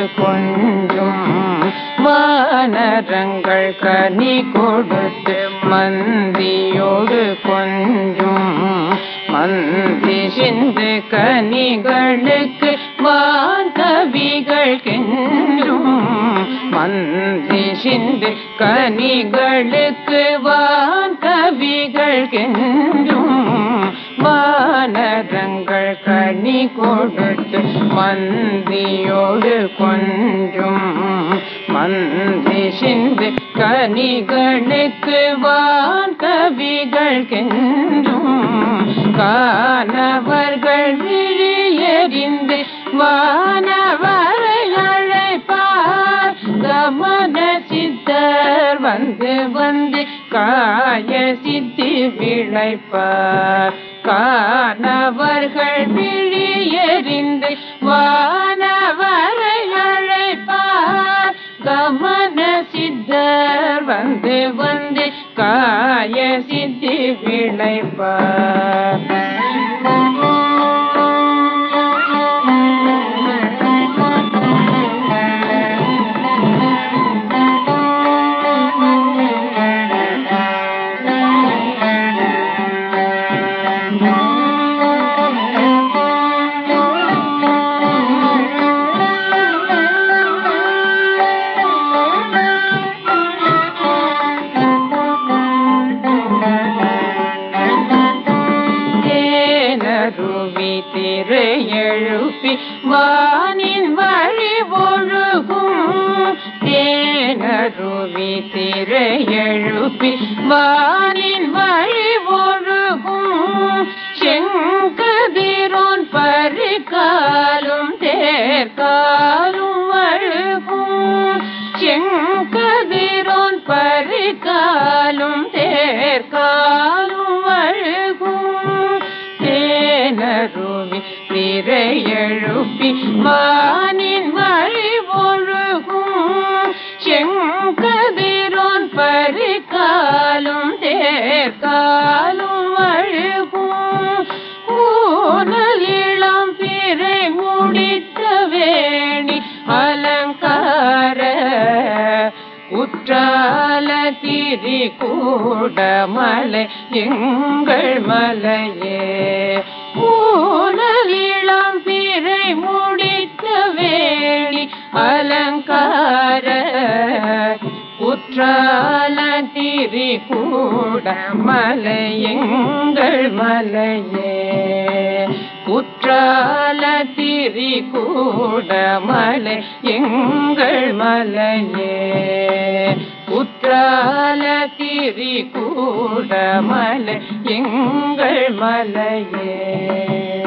கொஞ்சும் வானரங்கள் கனி கொடுத்து மந்தியோடு கொஞ்சும் மந்தி சிந்து கனிகளுக்கு வான்கவிகள் கெஞ்சும் மந்தி சிந்து கனிகளுக்கு வான்கவிகள் கெஞ்சும் வானரங்கள் கனி கொடுத்து மந்தியோடு கொஞ்சும் மந்தி சிந்து கனிகளுக்கு வான் கவிகள் கெஞ்சும் காணவர்கள் விழியறிந்து வானவரை அழைப்பார் கமன சித்தர் வந்து வந்து காய சித்தி விளைப்பார் காணவர்கள் விழியறிந்து வானவரை அழைப்பார் கமன சித்தர் வந்து வந்து காய சித்தி விளைப்பார் தேனருவி திரை எழுப்பி வானின் வழி ஒழுகும் தேனருவி திரை எழுப்பி வானின் வழி ஒழுகும் செங்கதிரோன் பரிகாலும் தேர்காலும் அழுகும் செங்கதிரோன் பரிகாலும் தேர்காலும் அழுகும் தேனருவி திரை எழுப்பி வானின் வழி ஒழுகும் செங்கதிரோன் பரிகாலும் தேர்காலும் அழுகும் ஊனல் இளம் பிறை முடித்த வேணி அலங்கார உற்றால திரி கூட மலை எங்கள் மலையே ஊனல் இளம் பிறை முடித்த வேணி அலங்கார குற்றால திரி கூட மலை எங்கள் மலையே குற்றால திரி கூட மலை எங்கள் மலையே குற்றால திரி கூட மலை எங்கள் மலையே